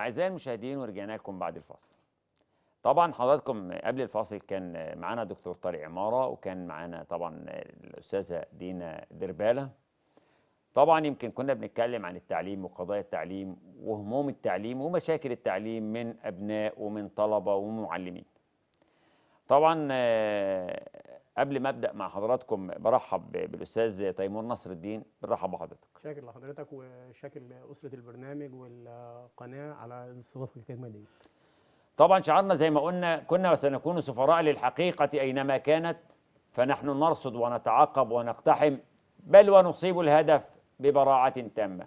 أعزائي المشاهدين ورجعنا لكم بعد الفاصل. طبعا حضراتكم قبل الفاصل كان معانا دكتور طارق عمارة وكان معانا طبعا الأستاذة دينا دربالة. طبعا يمكن كنا بنتكلم عن التعليم وقضايا التعليم وهموم التعليم ومشاكل التعليم من أبناء ومن طلبة ومعلمين. طبعا آه، قبل ما ابدا مع حضراتكم برحب بالاستاذ تيمور نصر الدين بنرحب بحضرتك شاكر لحضرتك وشاكر لأسرة البرنامج والقناة على الاستضافة الكريمة دي طبعا شعارنا زي ما قلنا كنا وسنكون سفراء للحقيقه اينما كانت فنحن نرصد ونتعاقب ونقتحم بل ونصيب الهدف ببراعه تامه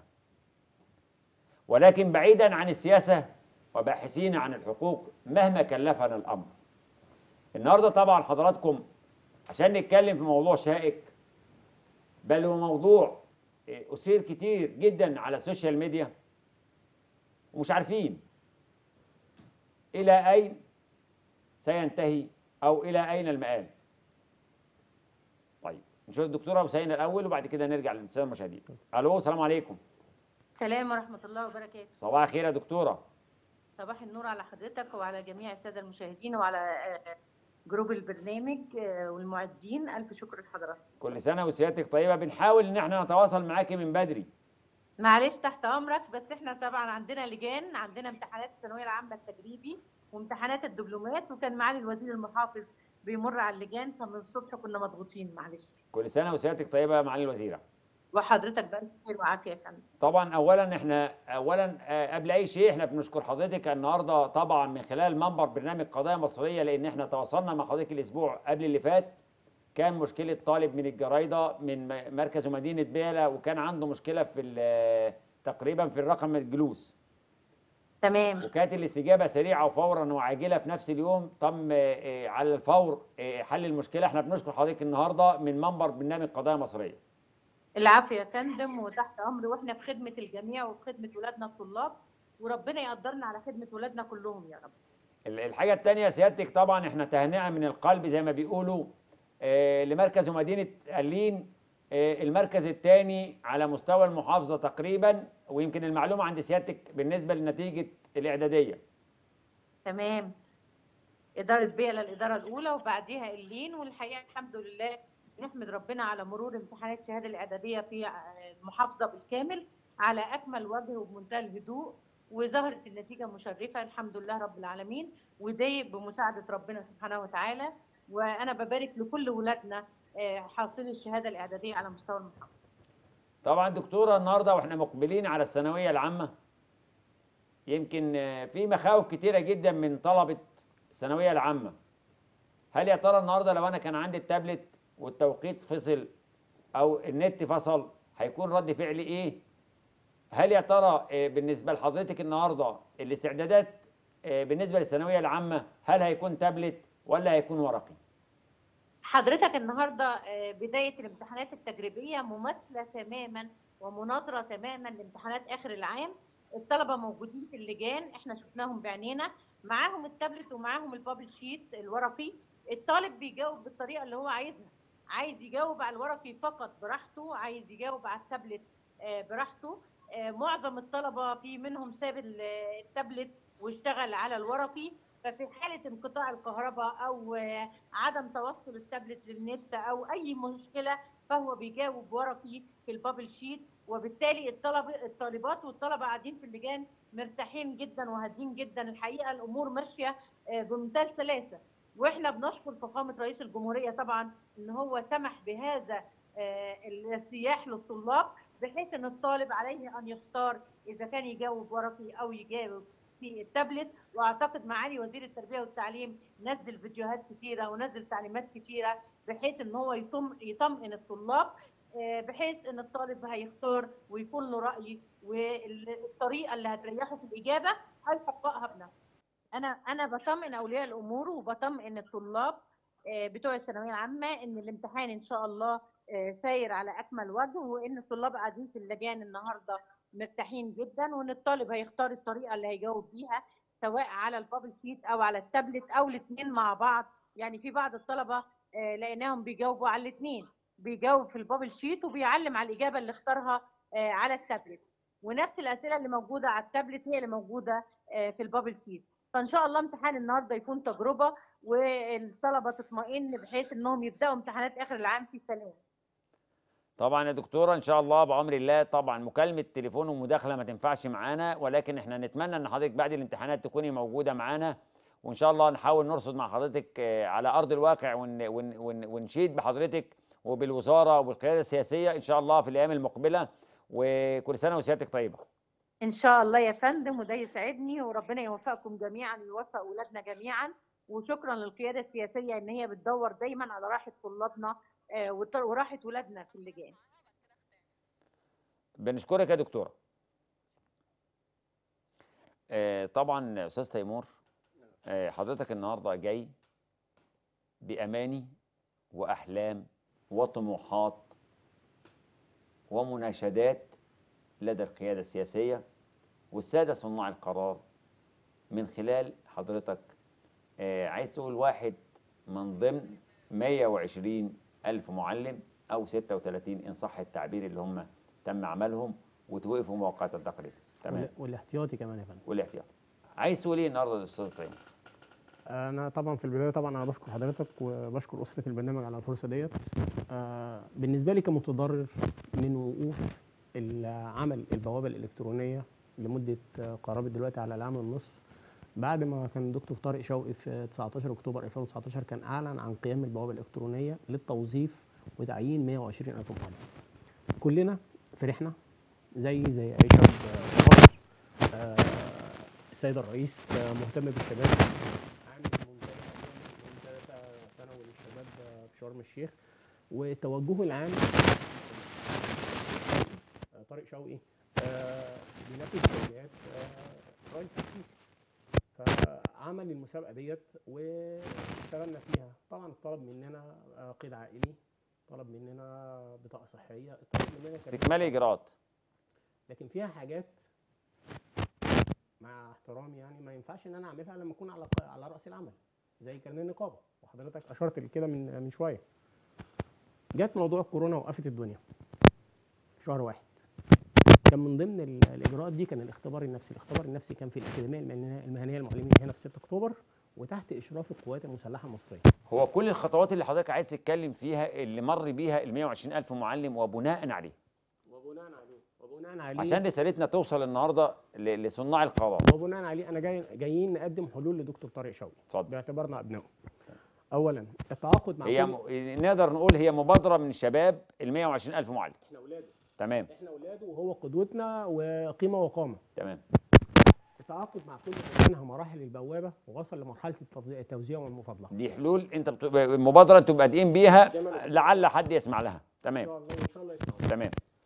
ولكن بعيدا عن السياسه وباحثين عن الحقوق مهما كلفنا الامر النهارده طبعا حضراتكم عشان نتكلم في موضوع شائك بل هو موضوع إيه، أثير كتير جدا على السوشيال ميديا ومش عارفين إلى أين سينتهي أو إلى أين المآل طيب نشوف الدكتورة وسينا الأول وبعد كده نرجع للسادة المشاهدين ألو السلام عليكم سلام ورحمة الله وبركاته صباح الخير يا دكتورة صباح النور على حضرتك وعلى جميع السادة المشاهدين وعلى آه، جروب البرنامج آه، والمعدين ألف شكر لحضرتك كل سنة وسيادتك طيبة بنحاول إن احنا نتواصل معاكي من بدري معلش تحت أمرك بس احنا طبعا عندنا لجان عندنا امتحانات الثانوية العامة التجريبي وامتحانات الدبلومات وكان معالي الوزير المحافظ بيمر على اللجان فمن الصبح كنا مضغوطين معلش كل سنة وسيادتك طيبة يا معالي الوزيرة وحضرتك بألف خير وعافية يا فندم طبعا اولا احنا اولا آه، قبل اي شيء احنا بنشكر حضرتك النهارده طبعا من خلال منبر برنامج قضايا مصريه لان احنا تواصلنا مع حضرتك الاسبوع قبل اللي فات كان مشكله طالب من الجرايده من م- مركز ومدينه بيلا وكان عنده مشكله في ال- تقريبا في الرقم الجلوس تمام وكانت الاستجابه سريعه وفورا وعاجله في نفس اليوم تم آه، آه، على الفور آه، حل المشكله احنا بنشكر حضرتك النهارده من منبر برنامج قضايا مصريه العافية يا فندم وتحت أمر وإحنا في خدمة الجميع وفي خدمة ولادنا الطلاب وربنا يقدرنا على خدمة ولادنا كلهم يا رب ال- الحاجة التانية سيادتك طبعا احنا تهنئة من القلب زي ما بيقولوا آه، لمركز ومدينة قلين آه، المركز الثاني على مستوى المحافظة تقريبا ويمكن المعلومة عند سيادتك بالنسبة لنتيجة الإعدادية تمام إدارة بيئة للإدارة الأولى وبعديها اللين والحقيقة الحمد لله نحمد ربنا على مرور امتحانات الشهادة الإعدادية في المحافظة بالكامل على أكمل وجه وبمنتهى الهدوء وظهرت النتيجة مشرفة الحمد لله رب العالمين ودي بمساعدة ربنا سبحانه وتعالى وأنا ببارك لكل ولادنا آه، حاصلي الشهادة الإعدادية على مستوى المحافظة طبعا دكتورة النهاردة واحنا مقبلين على الثانوية العامة يمكن آه، في مخاوف كتيرة جدا من طلبة الثانوية العامة هل يا ترى النهاردة لو أنا كان عندي التابلت والتوقيت فصل أو النت فصل هيكون رد فعلي إيه؟ هل يا ترى آه، بالنسبة لحضرتك النهاردة الاستعدادات آه، بالنسبة للثانوية العامة هل هيكون تابلت ولا هيكون ورقي؟ حضرتك النهارده آه، بدايه الامتحانات التجريبيه مماثله تماما ومناظره تماما لامتحانات اخر العام الطلبه موجودين في اللجان احنا شفناهم بعينينا معاهم التابلت ومعاهم البابل شيت الورقي الطالب بيجاوب بالطريقه اللي هو عايزها عايز يجاوب على الورقي فقط براحته عايز يجاوب على التابلت آه، براحته آه، معظم الطلبه في منهم ساب ال- التابلت واشتغل على الورقي ففي حاله انقطاع الكهرباء او آه، عدم توصل التابلت للنت او اي مشكله فهو بيجاوب ورقي في البابل شيت وبالتالي الطلب الطالبات والطلبه قاعدين في اللجان مرتاحين جدا وهادين جدا الحقيقه الامور ماشيه آه، بمنتهى السلاسه واحنا بنشكر فخامه رئيس الجمهوريه طبعا ان هو سمح بهذا آه، الارتياح للطلاب بحيث ان الطالب عليه ان يختار اذا كان يجاوب ورقي او يجاوب في التابلت واعتقد معالي وزير التربيه والتعليم نزل فيديوهات كتيره ونزل تعليمات كتيره بحيث ان هو يطم يطمئن الطلاب آه، بحيث ان الطالب هيختار ويكون له راي والطريقه اللي هتريحه في الاجابه هيطبقها بنفسه. انا انا بطمئن اولياء الامور وبطمئن الطلاب آه، بتوع الثانويه العامه ان الامتحان ان شاء الله آه، ساير على اكمل وجه وان الطلاب قاعدين في اللجان النهارده مرتاحين جدا وان الطالب هيختار الطريقه اللي هيجاوب بيها سواء على البابل شيت او على التابلت او الاثنين مع بعض يعني في بعض الطلبه آه، لقيناهم بيجاوبوا على الاثنين بيجاوب في البابل شيت وبيعلم على الاجابه اللي اختارها آه، على التابلت ونفس الاسئله اللي موجوده على التابلت هي اللي موجوده آه، في البابل شيت فان شاء الله امتحان النهارده يكون تجربه والطلبه تطمئن بحيث انهم يبداوا امتحانات اخر العام في سلام طبعا يا دكتوره ان شاء الله بامر الله طبعا مكالمه تليفون ومداخله ما تنفعش معانا ولكن احنا نتمنى ان حضرتك بعد الامتحانات تكوني موجوده معانا وان شاء الله نحاول نرصد مع حضرتك آه، على ارض الواقع ون ون ون ونشيد بحضرتك وبالوزاره وبالقياده السياسيه ان شاء الله في الايام المقبله وكل سنه وسيادتك طيبه ان شاء الله يا فندم وده يسعدني وربنا يوفقكم جميعا ويوفق اولادنا جميعا وشكرا للقياده السياسيه ان هي بتدور دايما على راحه طلابنا آه، وط- وراحه ولادنا في اللجان بنشكرك يا دكتوره آه، طبعا استاذ تيمور آه، حضرتك النهارده جاي باماني واحلام وطموحات ومناشدات لدى القياده السياسيه والساده صناع القرار من خلال حضرتك آه، عايز تقول واحد من ضمن 120 ألف معلم أو 36 إن صح التعبير اللي هم تم عملهم وتوقفوا مؤقتا تقريبا تمام وال- والاحتياطي كمان يا فندم والاحتياط عايز تقول ايه النهارده يا استاذ تيمور انا طبعا في البدايه طبعا انا بشكر حضرتك وبشكر اسره البرنامج على الفرصه ديت آه، بالنسبه لي كمتضرر من وقوف العمل البوابه الالكترونيه لمده آه، قرابه دلوقتي على العام ونصف بعد ما كان دكتور طارق شوقي في 19 اكتوبر 2019 كان اعلن عن قيام البوابه الالكترونيه للتوظيف وتعيين 120 الف معلم كلنا فرحنا زي زي اي شاب آه، في مصر آه، السيد الرئيس آه، مهتم بالشباب عامل منتدى منتدى سنوي للشباب آه، في شرم الشيخ وتوجهه العام آه، طارق شوقي آه، بينفذ توجيهات آه، رئيس السيسي فعمل المسابقه ديت واشتغلنا فيها طبعا طلب مننا آه، قيد عائلي طلب مننا بطاقه صحيه طلب مننا كمان- استكمال اجراءات لكن فيها حاجات مع احترامي يعني ما ينفعش ان انا اعملها لما اكون على على راس العمل زي كارنيه النقابه وحضرتك اشرت لكده من من شويه جت موضوع الكورونا وقفت الدنيا شهر واحد كان من ضمن ال- الاجراءات دي كان الاختبار النفسي الاختبار النفسي كان في الاكاديميه المهنيه المهنية للمعلمين هنا في 6 اكتوبر وتحت اشراف القوات المسلحه المصريه هو كل الخطوات اللي حضرتك عايز تتكلم فيها اللي مر بيها ال 120 ألف معلم وبناء عليه وبناء عليه وبناء عليه عشان رسالتنا توصل النهارده ل- لصناع القرار وبناء عليه انا جاي جايين نقدم حلول لدكتور طارق شوقي اتفضل باعتبارنا ابنائه اولا التعاقد مع هي كل- م... نقدر نقول هي مبادره من شباب ال 120 ألف معلم احنا اولاده تمام احنا اولاده وهو قدوتنا وقيمه وقامه تمام التعاقد مع كل من منها مراحل البوابه ووصل لمرحله التوزيع- التوزيع والمفاضله دي حلول انت بت... مبادره انتم بادئين بيها جمال. لعل حد يسمع لها ان تمام شاء الله ان شاء الله يسمعوا تمام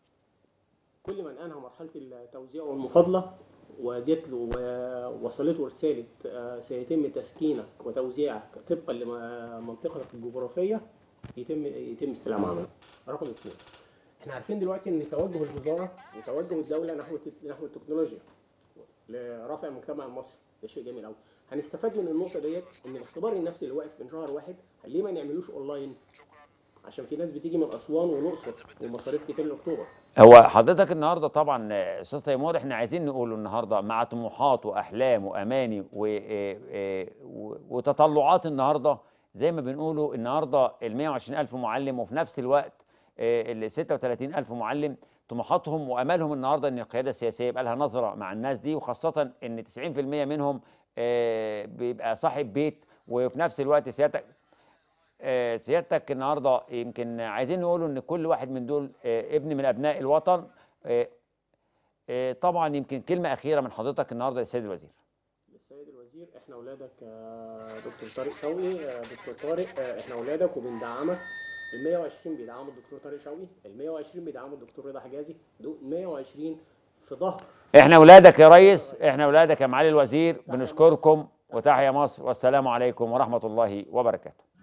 كل من انهى مرحله التوزيع والمفاضله وجت له ووصلته رساله آه، سيتم تسكينك وتوزيعك طبقا لمنطقتك الجغرافيه يتم يتم استلام عمل رقم اثنين احنا عارفين دلوقتي ان توجه الوزاره وتوجه الدوله نحو الت- نحو التكنولوجيا لرفع المجتمع المصري ده شيء جميل قوي هنستفاد من النقطه ديت ان الاختبار النفسي اللي واقف من شهر واحد ليه ما نعملوش اونلاين عشان في ناس بتيجي من اسوان والاقصر ومصاريف كتير لاكتوبر هو حضرتك النهارده طبعا آه، استاذ تيمور احنا عايزين نقوله النهارده مع طموحات واحلام واماني و- آه، آه، و- وتطلعات النهارده زي ما بنقوله النهارده ال 120 الف معلم وفي نفس الوقت آه، ال 36 الف معلم طموحاتهم وامالهم النهارده ان القياده السياسيه يبقى لها نظره مع الناس دي وخاصه ان 90% منهم آه، بيبقى صاحب بيت وفي نفس الوقت سيادتك آه، سيادتك النهارده يمكن عايزين نقولوا ان كل واحد من دول آه، ابن من ابناء الوطن آه، آه، طبعا يمكن كلمه اخيره من حضرتك النهارده للسيد الوزير للسيد الوزير احنا اولادك يا دكتور طارق شوقي يا دكتور طارق اه، احنا اولادك وبندعمك ال 120 بيدعموا الدكتور طارق شوقي ال 120 بيدعموا الدكتور رضا حجازي دول 120 في ظهر احنا اولادك يا ريس احنا اولادك يا معالي الوزير بنشكركم وتحيا مصر والسلام عليكم ورحمه الله وبركاته